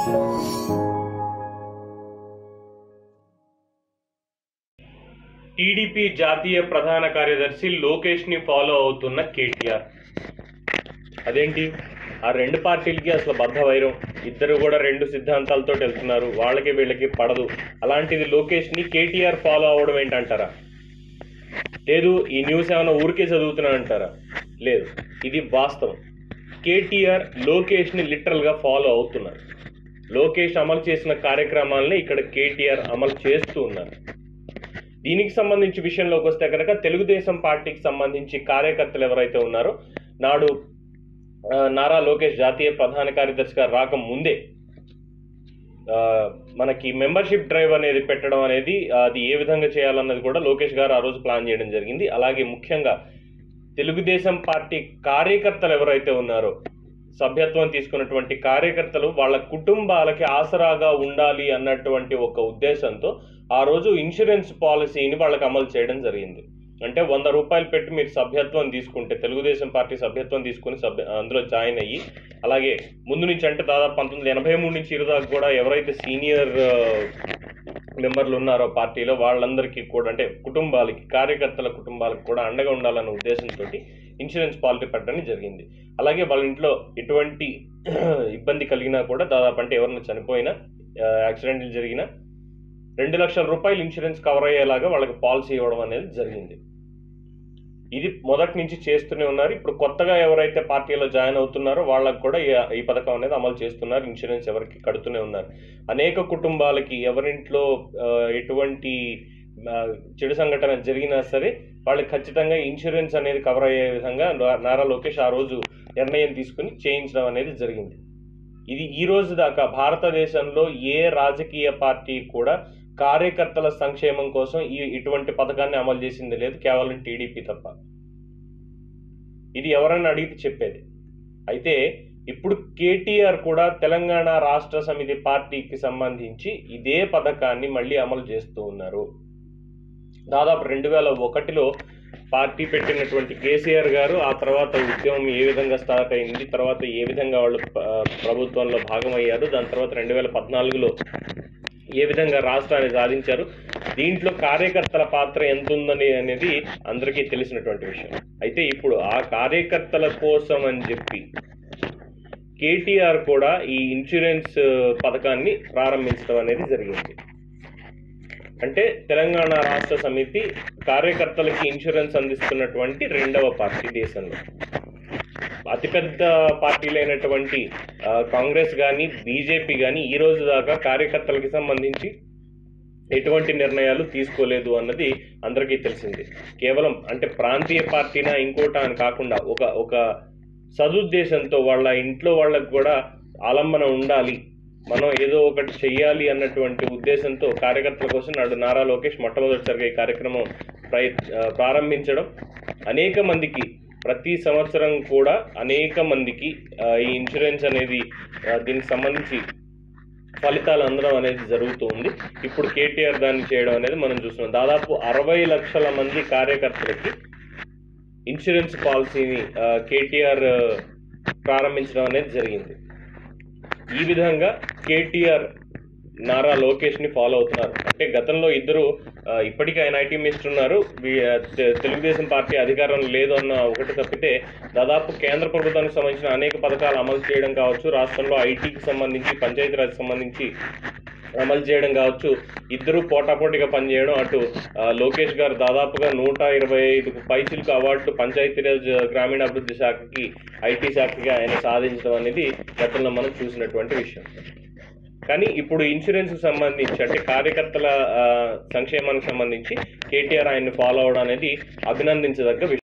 TDP జాతీయ ప్రధాన కార్యదర్శి లోకేష్ ని ఫాలో అవుతున్న కేటీఆర్ అదేంటి ఆ రెండు పార్టీలకి అసలు బద్ధ వైరం ఇద్దరు కూడా రెండు సిద్ధాంతాలతో వెళ్తున్నారు వాళ్ళకి వీళ్ళకి పడదు అలాంటిది లోకేష్ ని కేటీఆర్ ఫాలో అవడం ఏంటంటారా లేదు ఈ న్యూస్ ఏమైనా ఊరికే చదువుతున్నా అంటారా లేదు ఇది వాస్తవం కేటీఆర్ లోకేష్ ని లిటరల్ గా ఫాలో అవుతున్నారు లోకేష్ అమలు చేసిన కార్యక్రమాలని ఇక్కడ కేటీఆర్ అమలు చేస్తూ ఉన్నారు దీనికి సంబంధించి విషయంలోకి వస్తే కనుక తెలుగుదేశం పార్టీకి సంబంధించి కార్యకర్తలు ఎవరైతే ఉన్నారో నాడు ఆ, నారా లోకేష్ జాతీయ ప్రధాన కార్యదర్శిగా రాకముందే ఆ, మనకి మెంబర్షిప్ డ్రైవ్ అనేది పెట్టడం అనేది అది ఏ విధంగా చేయాలన్నది కూడా లోకేష్ గారు ఆ రోజు ప్లాన్ చేయడం జరిగింది అలాగే ముఖ్యంగా తెలుగుదేశం పార్టీ కార్యకర్తలు ఎవరైతే ఉన్నారో సభ్యత్వం తీసుకున్నటువంటి కార్యకర్తలు వాళ్ళ కుటుంబాలకి ఆసరాగా ఉండాలి అన్నటువంటి ఒక ఉద్దేశంతో ఆ రోజు ఇన్సూరెన్స్ పాలసీని వాళ్ళకి అమలు చేయడం జరిగింది అంటే వంద రూపాయలు పెట్టి మీరు సభ్యత్వం తీసుకుంటే తెలుగుదేశం పార్టీ సభ్యత్వం తీసుకుని సభ్య అందులో జాయిన్ అయ్యి అలాగే ముందు నుంచి అంటే దాదాపు పంతొమ్మిది వందల ఎనభై మూడు నుంచి ఇరుదాకా కూడా ఎవరైతే సీనియర్ మెంబర్లు ఉన్నారో పార్టీలో వాళ్ళందరికీ కూడా అంటే కుటుంబాలకి కార్యకర్తల కుటుంబాలకు కూడా అండగా ఉండాలన్న ఉద్దేశంతో ఇన్సూరెన్స్ పాలసీ పెట్టడం జరిగింది అలాగే వాళ్ళ ఇంట్లో ఎటువంటి ఇబ్బంది కలిగినా కూడా దాదాపు అంటే ఎవరైనా చనిపోయినా యాక్సిడెంట్లు జరిగినా రెండు లక్షల రూపాయలు ఇన్సూరెన్స్ కవర్ అయ్యేలాగా వాళ్ళకి పాలసీ ఇవ్వడం అనేది జరిగింది ఇది మొదటి నుంచి చేస్తూనే ఉన్నారు ఇప్పుడు కొత్తగా ఎవరైతే పార్టీలో జాయిన్ అవుతున్నారో వాళ్ళకి కూడా ఈ- ఈ పథకం అనేది అమలు చేస్తున్నారు ఇన్సూరెన్స్ ఎవరికి కడుతూనే ఉన్నారు అనేక కుటుంబాలకి ఎవరింట్లో ఆ, ఎటువంటి ఆ, చెడు సంఘటన జరిగినా సరే వాళ్ళకి ఖచ్చితంగా ఇన్సూరెన్స్ అనేది కవర్ అయ్యే విధంగా నా- నారా లోకేష్ ఆ రోజు నిర్ణయం తీసుకుని చేయించడం అనేది జరిగింది ఇది ఈ రోజు దాకా భారతదేశంలో ఏ రాజకీయ పార్టీ కూడా కార్యకర్తల సంక్షేమం కోసం ఈ ఇటువంటి పథకాన్ని అమలు చేసింది లేదు కేవలం టీడీపీ తప్ప ఇది ఎవరన్నా అడిగితే చెప్పేది అయితే ఇప్పుడు కేటీఆర్ కూడా తెలంగాణ రాష్ట్ర సమితి పార్టీకి సంబంధించి ఇదే పథకాన్ని మళ్ళీ అమలు చేస్తూ ఉన్నారు దాదాపు రెండు వేల ఒకటిలో పార్టీ పెట్టినటువంటి కేసీఆర్ గారు ఆ తర్వాత ఉద్యమం ఏ విధంగా స్టార్ట్ అయింది తర్వాత ఏ విధంగా వాళ్ళు ఆ, ప్రభుత్వంలో భాగమయ్యారు దాని తర్వాత రెండు వేల పద్నాలుగులో ఏ విధంగా రాష్ట్రాన్ని సాధించారు దీంట్లో కార్యకర్తల పాత్ర ఎంత ఉందని అనేది అందరికీ తెలిసినటువంటి విషయం అయితే ఇప్పుడు ఆ కార్యకర్తల కోసం అని చెప్పి కేటీఆర్ కూడా ఈ ఇన్సూరెన్స్ పథకాన్ని ప్రారంభించడం అనేది జరిగింది అంటే తెలంగాణ రాష్ట్ర సమితి కార్యకర్తలకి ఇన్సూరెన్స్ అందిస్తున్నటువంటి రెండవ పార్టీ దేశంలో అతిపెద్ద పార్టీలైనటువంటి ఆ, కాంగ్రెస్ కానీ బీజేపీ కానీ ఈ రోజు దాకా కార్యకర్తలకి సంబంధించి ఎటువంటి నిర్ణయాలు తీసుకోలేదు అన్నది అందరికీ తెలిసింది కేవలం అంటే ప్రాంతీయ పార్టీనా ఇంకోటా అని కాకుండా ఒక ఒక సదుద్దేశంతో వాళ్ళ ఇంట్లో వాళ్ళకు కూడా ఆలంబన ఉండాలి మనం ఏదో ఒకటి చెయ్యాలి అన్నటువంటి ఉద్దేశంతో కార్యకర్తల కోసం నాడు నారా లోకేష్ మొట్టమొదటిసారిగా ఈ కార్యక్రమం ప్రయ ఆ, ప్రారంభించడం అనేక మందికి ప్రతి సంవత్సరం కూడా అనేక మందికి ఆ, ఈ ఇన్సూరెన్స్ అనేది ఆ, దీనికి సంబంధించి ఫలితాలు అందడం అనేది జరుగుతూ ఉంది ఇప్పుడు కేటీఆర్ దాన్ని చేయడం అనేది మనం చూస్తున్నాం దాదాపు అరవై లక్షల మంది కార్యకర్తలకి ఇన్సూరెన్స్ పాలసీని ఆ, కేటీఆర్ ఆ, ప్రారంభించడం అనేది జరిగింది ఈ విధంగా కేటీఆర్ నారా లోకేష్ ని ఫాలో అవుతున్నారు అంటే గతంలో ఇద్దరు ఆ, ఇప్పటికీ ఆయన ఐటీ మినిస్టర్ ఉన్నారు వీ- ఆ, తె- తెలుగుదేశం పార్టీ అధికారం లేదు అన్న ఒకటి తప్పితే దాదాపు కేంద్ర ప్రభుత్వానికి సంబంధించిన అనేక పథకాలు అమలు చేయడం కావచ్చు రాష్ట్రంలో ఐటీకి సంబంధించి పంచాయతీరాజ్ సంబంధించి అమలు చేయడం కావచ్చు ఇద్దరు పోటాపోటీగా పనిచేయడం అటు ఆ, లోకేష్ గారు దాదాపుగా నూట ఇరవై ఐదు పైచిలకు అవార్డులు పంచాయతీరాజ్ గ్రామీణాభివృద్ధి శాఖకి ఐటీ శాఖకి ఆయన సాధించడం అనేది గతంలో మనం చూసినటువంటి విషయం కానీ ఇప్పుడు ఇన్సూరెన్స్ సంబంధించి అంటే కార్యకర్తల ఆ, సంక్షేమానికి సంబంధించి కేటీఆర్ ఆయన్ని ఫాలో అవడం అనేది అభినందించదగ్గ విషయం